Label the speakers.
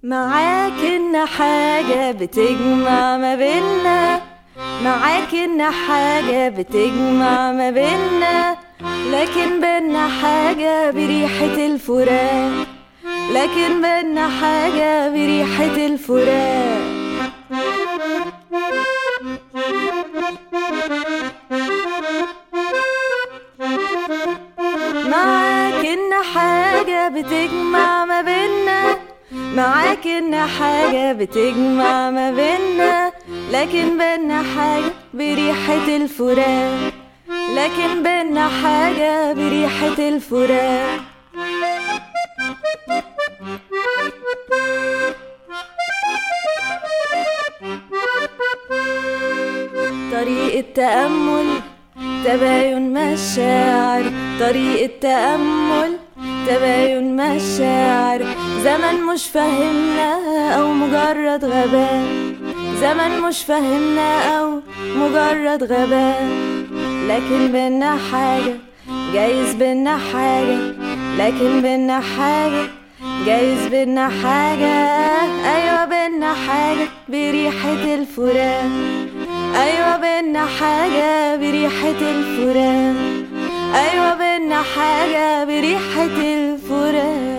Speaker 1: معاك إن حاجة بتجمع ما بينا معاك إن حاجة بتجمع ما بينا لكن بينا حاجة بريحة الفراق لكن بينا حاجة بريحة الفراق معاك إن حاجة بتجمع ما بينا معاك إن حاجة بتجمع ما بينا لكن بينا حاجة بريحة الفراق لكن بينا حاجة بريحة الفراق طريقة تأمل تباين مشاعر طريقة تأمل تباين مشاعر زمن مش فاهمنا أو مجرد غباء زمن مش فاهمنا أو مجرد غباء لكن بينا حاجة جايز بينا حاجة لكن بينا حاجة جايز بينا حاجة أيوة بينا حاجة بريحة الفراق أيوة بينا حاجة بريحة الفراق أيوة بينا حاجة بريحة الفراق